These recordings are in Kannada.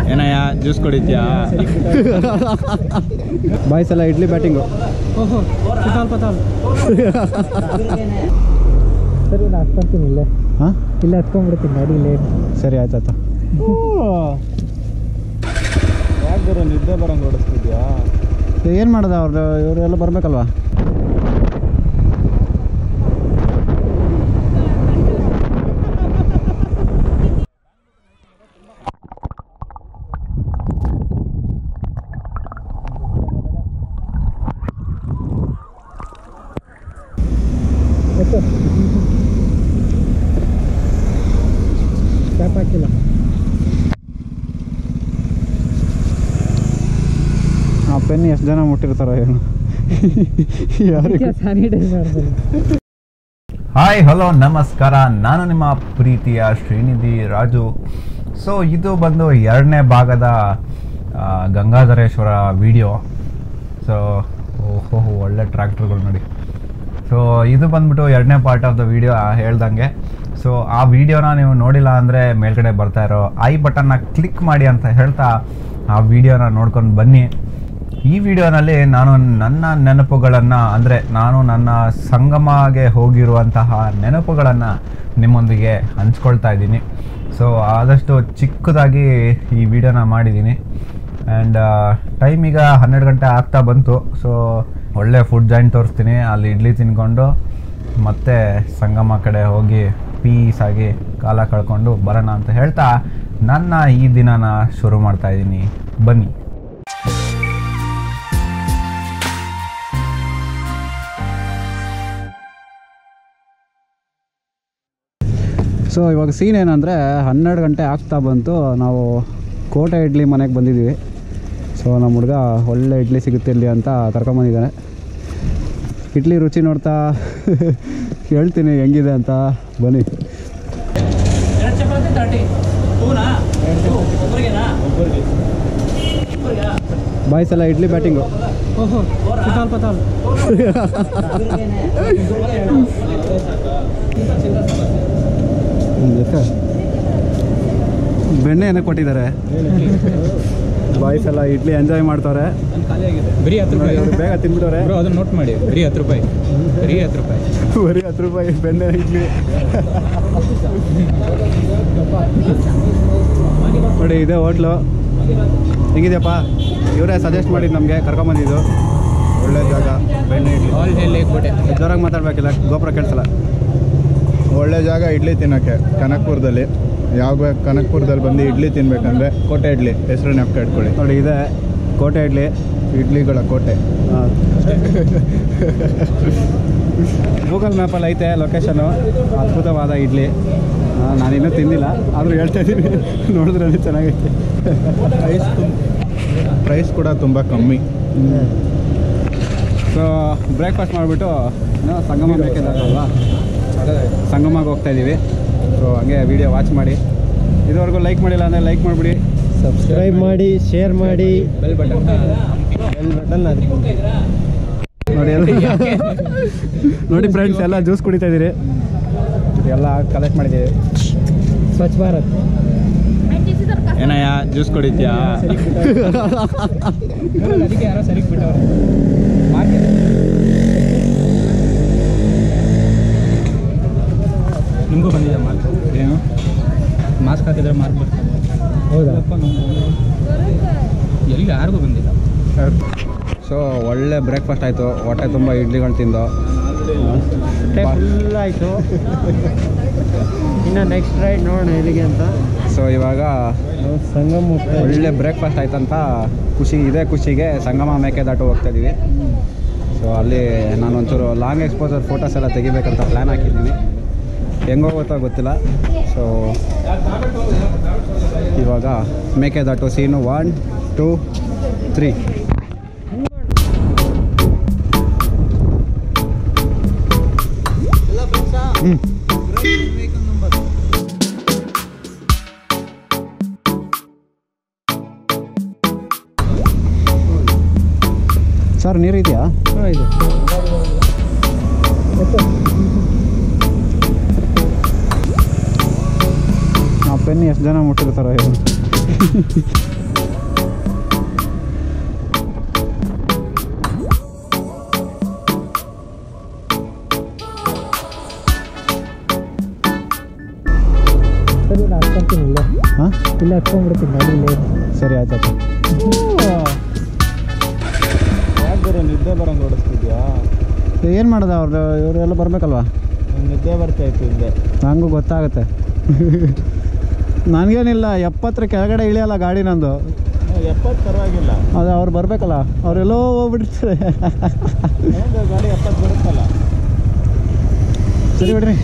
ಏನಯ್ಯ ಜ್ಯೂಸ್ ಕುಡಿತ್ಯಾ ಬಾಯ್ಸ್ ಎಲ್ಲ ಇಡ್ಲಿ ಬ್ಯಾಟಿಂಗು ಓಹೋ ಪತಾಲ್ ಪತಾಲ್ ಸರಿ ನಾನು ಹತ್ಕೊಂತೀನಿ ಇಲ್ಲೇ ಹಾಂ ಇಲ್ಲೇ ಹತ್ಕೊಂಡ್ಬಿಡ್ತೀನಿ ಗಾಡಿ ಇಲ್ಲೇ ಸರಿ ಆಯ್ತು ಆಯ್ತು ಯಾಕೆ ಬರೋ ನಿದ್ದೆ ಬರಂಗೆ ಓಡಿಸ್ತಿದ್ಯಾ ಏನು ಮಾಡೋದು ಅವ್ರು ಇವರೆಲ್ಲ ಬರಬೇಕಲ್ವಾ ಕ್ಯಾಪ್ ಹಾಕಿಲ್ಲ ಆ ಪೆನ್ ಎಷ್ಟು ಜನ ಮುಟ್ಟಿರ್ತಾರೋ ಏನು ಯಾರಿಗೆ ಸ್ಯಾನಿಟೈಸರ್ ಹಾಯ್ ಹಲೋ ನಮಸ್ಕಾರ ನಾನು ನಿಮ್ಮ ಪ್ರೀತಿಯ ಶ್ರೀನಿಧಿ ರಾಜು ಸೊ ಇದು ಬಂದು ಎರಡನೇ ಭಾಗದ ಆ, ಗಂಗಾಧರೇಶ್ವರ ವಿಡಿಯೋ ಸೊ ಓಹೋ ಒಳ್ಳೆ ಟ್ರ್ಯಾಕ್ಟರ್ಗಳು ನೋಡಿ ಸೊ ಇದು ಬಂದ್ಬಿಟ್ಟು ಎರಡನೇ ಪಾರ್ಟ್ ಆಫ್ ದ ವಿಡಿಯೋ ಹೇಳ್ದಂಗೆ ಸೊ ಆ ವಿಡಿಯೋನ ನೀವು ನೋಡಿಲ್ಲ ಅಂದರೆ ಮೇಲ್ಗಡೆ ಬರ್ತಾ ಇರೋ ಐ ಬಟನ್ನ ಕ್ಲಿಕ್ ಮಾಡಿ ಅಂತ ಹೇಳ್ತಾ ಆ ವಿಡಿಯೋನ ನೋಡ್ಕೊಂಡು ಬನ್ನಿ ಈ ವಿಡಿಯೋನಲ್ಲಿ ನಾನು ನನ್ನ ನೆನಪುಗಳನ್ನು ಅಂದರೆ ನಾನು ನನ್ನ ಸಂಗಮಗೆ ಹೋಗಿರುವಂತಹ ನೆನಪುಗಳನ್ನು ನಿಮ್ಮೊಂದಿಗೆ ಹಂಚ್ಕೊಳ್ತಾ ಇದ್ದೀನಿ ಸೊ ಆದಷ್ಟು ಚಿಕ್ಕದಾಗಿ ಈ ವಿಡಿಯೋನ ಮಾಡಿದ್ದೀನಿ ಆ್ಯಂಡ್ ಟೈಮ್ ಈಗ ಹನ್ನೆರಡು ಗಂಟೆ ಆಗ್ತಾ ಬಂತು ಸೊ ಒಳ್ಳೆ ಫುಡ್ ಜಾಯಿಂಟ್ ತೋರಿಸ್ತೀನಿ ಅಲ್ಲಿ ಇಡ್ಲಿ ತಿನ್ಕೊಂಡು ಮತ್ತೆ ಸಂಗಮ ಕಡೆ ಹೋಗಿ ಪೀಸ್ ಆಗಿ ಕಾಲ ಕಳ್ಕೊಂಡು ಬರೋಣ ಅಂತ ಹೇಳ್ತಾ ನನ್ನ ಈ ದಿನನ ಶುರು ಮಾಡ್ತಾ ಇದ್ದೀನಿ ಬನ್ನಿ ಸೊ ಇವಾಗ ಸೀನ್ ಏನಂದರೆ ಹನ್ನೆರಡು ಗಂಟೆ ಆಗ್ತಾ ಬಂತು ನಾವು ಕೋಟೆ ಇಡ್ಲಿ ಮನೆಗೆ ಬಂದಿದ್ದೀವಿ ಸೊ ನಮ್ಮ ಹುಡುಗ ಒಳ್ಳೆ ಇಡ್ಲಿ ಸಿಗುತ್ತೆ ಇಲ್ಲಿ ಅಂತ ಕರ್ಕೊಂಬಂದಿದ್ದಾನೆ ಇಡ್ಲಿ ರುಚಿ ನೋಡ್ತಾ ಹೇಳ್ತೀನಿ ಹೆಂಗಿದೆ ಅಂತ ಬನ್ನಿ ಬಾಯ್ಸ್ ಎಲ್ಲ ಇಡ್ಲಿ ಬ್ಯಾಟಿಂಗು ಓಹೋ ಪತಾಲ್ ಪತಾಲ್ ಬೆಣ್ಣೆ ಏನಕ್ಕೆ ಕೊಟ್ಟಿದ್ದಾರೆ ಬಾಯ್ಸ್ ಎಲ್ಲ ಇಡ್ಲಿ ಎಂಜಾಯ್ ಮಾಡ್ತಾರೆ ಬರೀ ಹತ್ತು ರೂಪಾಯಿ ಇವ್ರು ಬೇಗ ತಿಂದ್ಬಿಟ್ಟವ್ರೆ ಬ್ರೋ ಅದನ್ನ ನೋಟ್ ಮಾಡಿ ಬರೀ ಹತ್ತು ರೂಪಾಯಿ ಬರೀ ಹತ್ತು ರೂಪಾಯಿ ಬರೀ ಹತ್ತು ರೂಪಾಯಿ ಬೆಣ್ಣೆ ಇಡ್ಲಿ ನೋಡಿ ಇದೆ ಹೋಟ್ಲು ಹೆಂಗಿದೆಯಪ್ಪ ಇವರೇ ಸಜೆಸ್ಟ್ ಮಾಡಿದ್ದು ನಮಗೆ ಕರ್ಕೊಂಬಂದಿದ್ದು ಒಳ್ಳೆ ಜಾಗ ಬೆಣ್ಣೆ ಇಡ್ಲಿ ಆಲ್ ಹೆಲ್ಲೆ ಕೋಟೆ ಜೋರಾಗಿ ಮಾತಾಡ್ಬೇಕಿಲ್ಲ ಗೋಪುರ ಕೇಳಿಸಲ್ಲ ಒಳ್ಳೆ ಜಾಗ ಇಡ್ಲಿ ತಿನ್ನೋಕ್ಕೆ ಕನಕ್ಪುರದಲ್ಲಿ ಯಾವ ಕನಕ್ಪುರದಲ್ಲಿ ಬಂದು ಇಡ್ಲಿ ತಿನ್ಬೇಕಂದ್ರೆ ಕೋಟೆ ಇಡ್ಲಿ ಹೆಸರು ನೆಪ್ಕ ಇಟ್ಕೊಳ್ಳಿ ನೋಡಿ ಇದೆ ಕೋಟೆ ಇಡ್ಲಿ ಇಡ್ಲಿಗಳ ಕೋಟೆ ಗೂಗಲ್ ಮ್ಯಾಪಲ್ಲಿ ಐತೆ ಲೊಕೇಶನು ಅದ್ಭುತವಾದ ಇಡ್ಲಿ ಆ, ನಾನಿನ್ನೂ ತಿಂದಿಲ್ಲ ಆದರೂ ಹೇಳ್ತಾ ಇದ್ದೀನಿ ನೋಡಿದ್ರೆ ಚೆನ್ನಾಗೈತೆ ಪ್ರೈಸ್ ಪ್ರೈಸ್ ಕೂಡ ತುಂಬ ಕಮ್ಮಿ ಸೊ ಬ್ರೇಕ್ಫಾಸ್ಟ್ ಮಾಡಿಬಿಟ್ಟು ಸಂಗಮ ಬೇಕಿದ್ದಲ್ವಾ ಸಂಗಮಗೆ ಹೋಗ್ತಾ ಇದ್ದೀವಿ ಸೊ ಹಂಗೆ ವಿಡಿಯೋ ವಾಚ್ ಮಾಡಿ ಇದುವರೆಗೂ ಲೈಕ್ ಮಾಡಿಲ್ಲ ಅಂದರೆ ಲೈಕ್ ಮಾಡಿಬಿಡಿ ಸಬ್ಸ್ಕ್ರೈಬ್ ಮಾಡಿ ಶೇರ್ ಮಾಡಿ ಬೆಲ್ ಬಟನ್ ಬೆಲ್ ಬಟನ್ ಅದು ನೋಡಿ ಎಲ್ಲ ನೋಡಿ ಫ್ರೆಂಡ್ಸ್ ಎಲ್ಲ ಜ್ಯೂಸ್ ಕುಡಿತಾ ಇದ್ದೀರಿ ಎಲ್ಲ ಕಲೆಕ್ಟ್ ಮಾಡಿದ್ದೀವಿ ಸ್ವಚ್ಛ ಭಾರತ್ ಏನಯ್ಯ ಜ್ಯೂಸ್ ಕುಡಿತ್ಯಾ ಅದಕ್ಕೆ ಯಾರೋ ಸರಿಗೆ ಬಿಟ್ಟವ್ರೆ ಮಾರ್ಕೆಟ್ ನಿಮಗೂ ಬಂದಿದೆ ಮಾರ್ಕ್ ಏನು ಮಾಸ್ಕ್ ಹಾಕಿದ್ರೆ ಮಾರ್ಕ್ ಬರ್ತದೆ ಹೌದಾ ಅಪ್ಪ ನಮ್ಗೆ ಎಲ್ಲಿ ಯಾರಿಗೂ ಬಂದಿಲ್ಲ ಸೊ ಒಳ್ಳೆ ಬ್ರೇಕ್ಫಾಸ್ಟ್ ಆಯಿತು ಹೊಟ್ಟೆ ತುಂಬ ಇಡ್ಲಿಗಳು ತಿಂದು ಫುಲ್ ಆಯಿತು ಇನ್ನು ನೆಕ್ಸ್ಟ್ ರೈಡ್ ನೋಡೋಣ ಎಲ್ಲಿಗೆ ಅಂತ ಸೊ ಇವಾಗ ನಾವು ಸಂಗಮ್ ಹೋಗ್ತಾ ಇದ್ದೀವಿ. ಒಳ್ಳೆ ಬ್ರೇಕ್ಫಾಸ್ಟ್ ಆಯ್ತಂತ ಖುಷಿ ಇದೇ ಖುಷಿಗೆ ಸಂಗಮ ಮೇಕೆದಾಟು ಹೋಗ್ತಾ ಇದ್ದೀವಿ ಸೊ ಅಲ್ಲಿ ನಾನು ಒಂಚೂರು ಲಾಂಗ್ ಎಕ್ಸ್ಪೋಸರ್ ಫೋಟೋಸ್ ಎಲ್ಲ ತೆಗಿಬೇಕಂತ ಪ್ಲ್ಯಾನ್ ಹಾಕಿದ್ದೀನಿ ಹೆಂಗೋಗುತ್ತೋ ಗೊತ್ತಿಲ್ಲ ಸೊ ಇವಾಗ Mekedatu scene one two three ಹ್ಞೂ ಸರ್ ನೀರಿದೆಯಾ ಹಾಂ ಇದೆ ಆ ಪೆನ್ ಎಷ್ಟು ಜನ ಮುಟ್ಟಿರ್ತಾರೋ ಏನು ಇಲ್ಲ ಹತ್ಕೊಂಡ್ಬಿಡ್ತೀನಿ ಗಾಡಿಲಿ ಸರಿ ಆಯ್ತು ಆಯ್ತು ಯಾಕೆ ಬರೋ ನಿದ್ದೆ ಬರಂಗೆ ಓಡಿಸ್ತಿದ್ಯಾ ಏನು ಮಾಡೋದು ಅವ್ರದ್ದು ಇವರೆಲ್ಲ ಬರಬೇಕಲ್ವಾ ನಂಗೆ ನಿದ್ದೆ ಬರ್ತಾ ಇತ್ತು ಹಿಂದೆ ನನಗೂ ಗೊತ್ತಾಗುತ್ತೆ ನನಗೇನಿಲ್ಲ ಎಪ್ಪತ್ತರ ಕೆಳಗಡೆ ಇಳಿಯಲ್ಲ ಗಾಡಿ ನಂದು ಎಪ್ಪತ್ತು ಪರವಾಗಿಲ್ಲ ಅದು ಅವ್ರು ಬರಬೇಕಲ್ಲ ಅವರೆಲ್ಲೋ ಹೋಗ್ಬಿಟ್ಟಿರ್ತಾರೆ ನಂದು ಗಾಡಿ ಎಪ್ಪತ್ತು ಬರುತ್ತಲ್ಲ ಸರಿ ಬಿಡ್ರಿ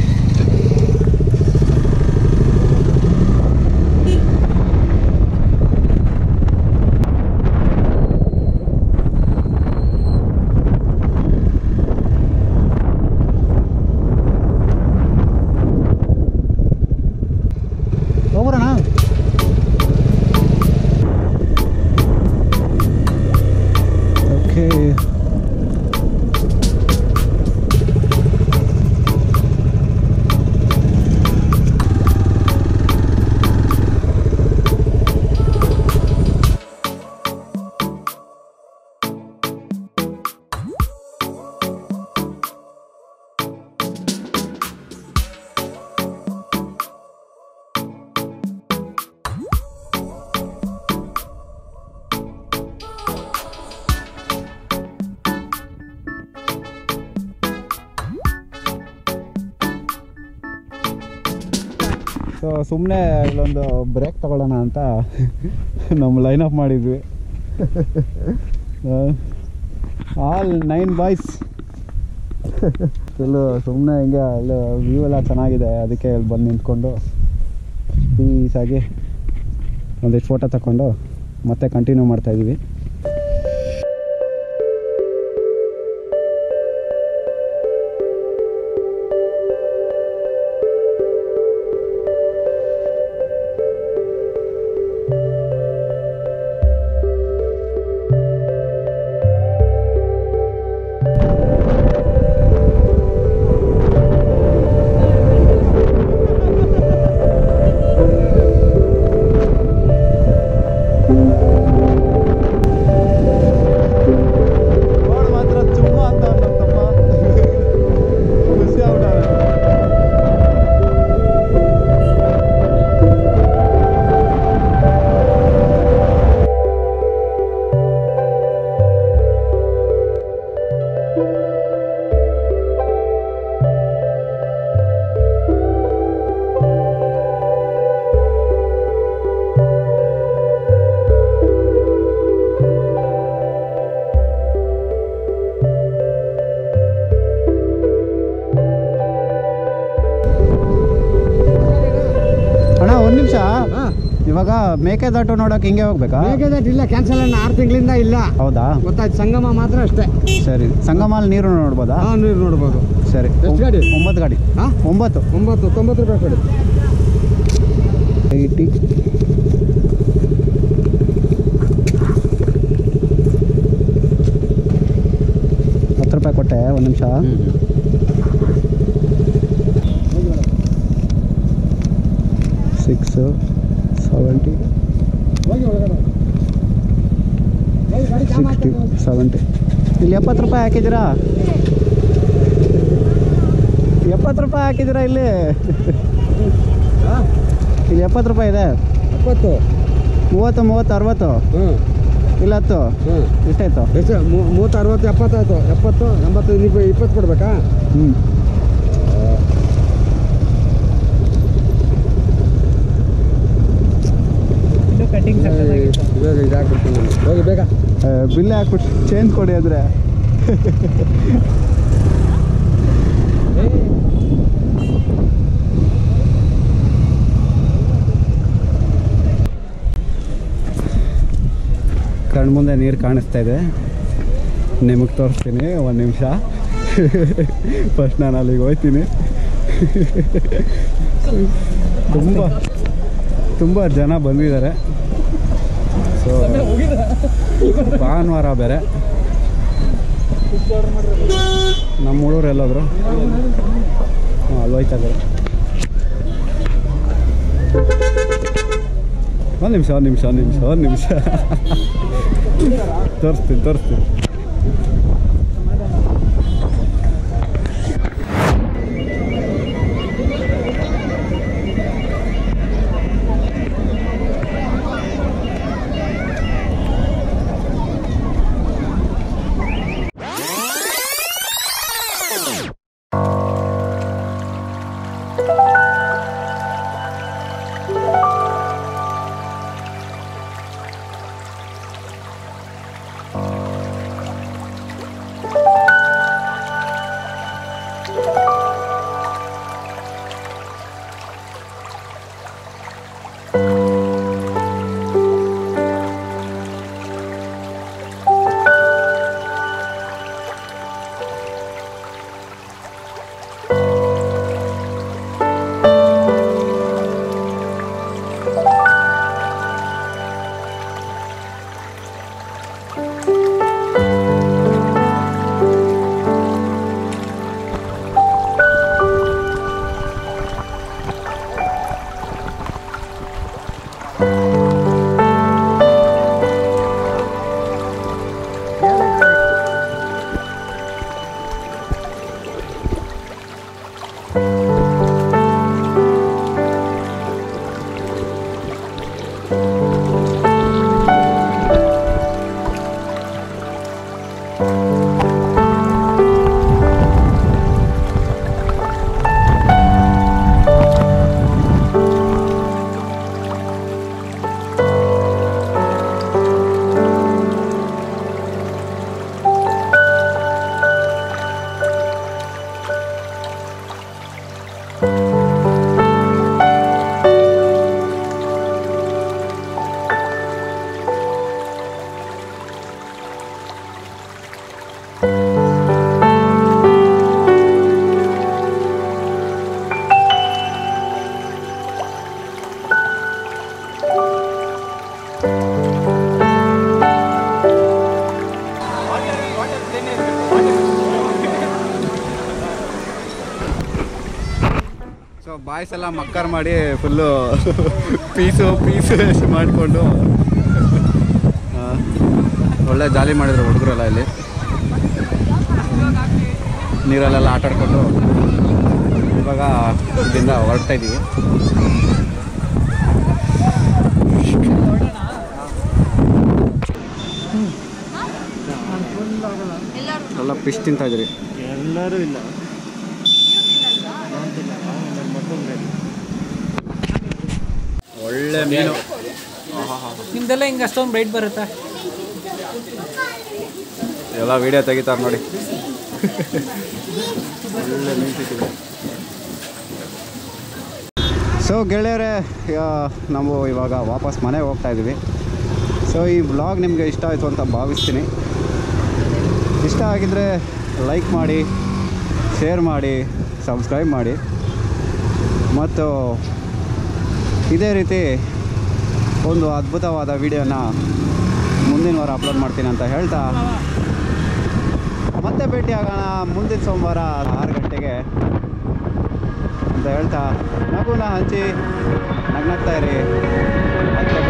ಹೋಗ್ಬರೋಣ ಓಕೆ ಸೊ ಸುಮ್ಮನೆ ಇಲ್ಲೊಂದು ಬ್ರೇಕ್ ತಗೊಳ್ಳೋಣ ಅಂತ ನಮ್ಮ ಲೈನ್ ಅಪ್ ಮಾಡಿದ್ವಿ ಆಲ್ ನೈನ್ ಬಾಯ್ಸ್ ಫುಲ್ಲು ಸುಮ್ಮನೆ ಹಿಂಗೆ ಅಲ್ಲಿ ವ್ಯೂ ಎಲ್ಲ ಚೆನ್ನಾಗಿದೆ ಅದಕ್ಕೆ ಇಲ್ಲಿ ಬಂದು ನಿಂತ್ಕೊಂಡು ಪೀಸಾಗಿ ಒಂದಿಷ್ಟು ಫೋಟೋ ತಗೊಂಡು ಮತ್ತೆ ಕಂಟಿನ್ಯೂ ಮಾಡ್ತಾಯಿದ್ದೀವಿ ರೋಡ್ ಮಾತ್ರ ಚುಮ್ಮ ಅಂತ ನಮ್ಮ ತಮ್ಮ ಖುಷಿ ಆಗ್ಬಿಟ್ಟಾನೆ ಅಣ್ಣ ಒಂದು ನಿಮಿಷ ಇವಾಗ ಮೇಕೆದಾಟು ನೋಡೋಕೆ ಹಿಂಗೆ ಹೋಗ್ಬೇಕಾ ಮೇಘದಾಟ್ ಇಲ್ಲ ಕ್ಯಾನ್ಸಲ್ ಅಣ್ಣ ಆರು ತಿಂಗಳಿಂದ ಇಲ್ಲ ಹೌದಾ ಗೊತ್ತಾಯ್ತು ಸಂಗಮ ಮಾತ್ರ ಅಷ್ಟೇ ಸರಿ ಸಂಗಮಾಲ್ ನೀರು ನೋಡ್ಬೋದಾ ಹಾಂ ನೀರು ನೋಡ್ಬೋದು ಸರಿ ಎಷ್ಟ್ ಗಾಡಿ? ಒಂಬತ್ತು ಗಾಡಿ ಹಾಂ ಒಂಬತ್ತು ಒಂಬತ್ತು ತೊಂಬತ್ತು ರೂಪಾಯಿ ಕೊಡಿ ಏಯ್ಟಿ ಹತ್ತು ರೂಪಾಯಿ ಕೊಟ್ಟೆ ಒಂದು ನಿಮಿಷ ಸಿಕ್ಸು ಸೆವೆಂಟಿ ಹೋಗಿ ಒಳಗಡೆ ಹೋಗಿ ಗಾಡಿ ಜಾಮ್ ಸಿಕ್ಸ್ಟಿ ಆಗ್ತದೆ. ಸೆವೆಂಟಿ ಇಲ್ಲಿ ಎಪ್ಪತ್ತು ರೂಪಾಯಿ ಹಾಕಿದ್ದೀರಾ ಎಪ್ಪತ್ತು ರೂಪಾಯಿ ಹಾಕಿದ್ದೀರಾ ಇಲ್ಲಿ ಹಾ? ಇಲ್ಲಿ ಎಪ್ಪತ್ತು ರೂಪಾಯಿ ಇದೆ ಎಪ್ಪತ್ತು ಮೂವತ್ತು ಮೂವತ್ತು ಅರವತ್ತು ಹ್ಞೂ ಇಲ್ಲ ಹತ್ತು ಹ್ಞೂ ಎಷ್ಟಾಯ್ತು ಎಷ್ಟು ಮೂ- ಮೂವತ್ತು ಅರವತ್ತು ಎಪ್ಪತ್ತಾಯ್ತು ಎಪ್ಪತ್ತು ಎಂಬತ್ತು ಇಪ್ಪ- ಇಪ್ಪತ್ತು ಕೊಡ್ಬೇಕಾ ಹ್ಞೂ ಇವಾಗ ಇದಾಗ್ಬಿಡ್ತೀನಿ ನಾನು. ಹೋಗಿ ಬೇಗ ಬಿಲ್ ಹಾಕ್ಬಿಟ್ಟು ಚೇಂಜ್ ಕೊಡಿ ಅಂದರೆ ಕಣ್ಮುಂದೆ ನೀರು ಕಾಣಿಸ್ತಾ ಇದೆ ನಿಮಗೆ ತೋರಿಸ್ತೀನಿ ಒಂದು ನಿಮಿಷ ಫಸ್ಟ್ ನಾನು ಅಲ್ಲಿಗೆ ಹೋಗ್ತೀನಿ ತುಂಬ ತುಂಬ ಜನ ಬಂದಿದ್ದಾರೆ ಸೊ ಭಾನುವಾರ ಬೇರೆ ನಮ್ಮ ಹುಡುಗರು ಎಲ್ಲೋದ್ರು ಹಾಂ ಅಲ್ಲಿ ಹೋಯ್ತಾ ಇದ್ದಾರೆ ಒಂದು ನಿಮಿಷ ಒಂದು ನಿಮಿಷ ಒಂದು ನಿಮಿಷ ಒಂದು ನಿಮಿಷ ತೋರಿಸ್ತೀನಿ ತೋರಿಸ್ತೀನಿ ಸೊ ಬಾಯ್ಸ್ ಎಲ್ಲ ಮಕ್ಕರ್ ಮಾಡಿ ಫುಲ್ಲು ಪೀಸು ಪೀಸು ಮಾಡಿಕೊಂಡು ಒಳ್ಳೆ ಜಾಲಿ ಮಾಡಿದ್ರು ಹುಡುಗರೆಲ್ಲ ಇಲ್ಲಿ ನೀರಲ್ಲೆಲ್ಲ ಆಟ ಆಡ್ಕೊಂಡು ಇವಾಗ ಇಲ್ಲಿಂದ ಹೊರಡ್ತಾ ಇದ್ದೀವಿ ಎಲ್ಲ ಫಿಶ್ ತಿಂತಾ ಇದ್ರಿ ಎಲ್ಲರೂ ಇಲ್ಲ ಒಳ್ಳೆ ಮೀನು ನಿಮ್ದೆಲ್ಲ ಹಿಂಗೆ ಅಷ್ಟೊಂದು ಬ್ರೈಟ್ ಬರುತ್ತಾ ಎಲ್ಲ ವಿಡಿಯೋ ತೆಗಿತಾರೆ ನೋಡಿ ಒಳ್ಳೆ ಮೀನು ಸಿಕ್ಕಿದೆ ಸೊ ಗೆಳೆಯರೇ ಯಾ- ನಾವು ಇವಾಗ ವಾಪಸ್ ಮನೆಗೆ ಹೋಗ್ತಾ ಇದ್ದೀವಿ ಸೊ ಈ ಬ್ಲಾಗ್ ನಿಮಗೆ ಇಷ್ಟ ಆಯಿತು ಅಂತ ಭಾವಿಸ್ತೀನಿ ಇಷ್ಟ ಆಗಿದ್ದರೆ ಲೈಕ್ ಮಾಡಿ ಶೇರ್ ಮಾಡಿ ಸಬ್ಸ್ಕ್ರೈಬ್ ಮಾಡಿ ಮತ್ತು ಇದೇ ರೀತಿ ಒಂದು ಅದ್ಭುತವಾದ ವಿಡಿಯೋನ ಮುಂದಿನ ವಾರ ಅಪ್ಲೋಡ್ ಮಾಡ್ತೀನಿ ಅಂತ ಹೇಳ್ತಾ ಮತ್ತೆ ಭೇಟಿ ಆಗೋಣ ಮುಂದಿನ ಸೋಮವಾರ ಆರು ಗಂಟೆಗೆ ಅಂತ ಹೇಳ್ತಾ ನಗುನ ಹಂಚಿ ನಗ್ನಗ್ತಾ ಇರಿ ಮತ್ತೆ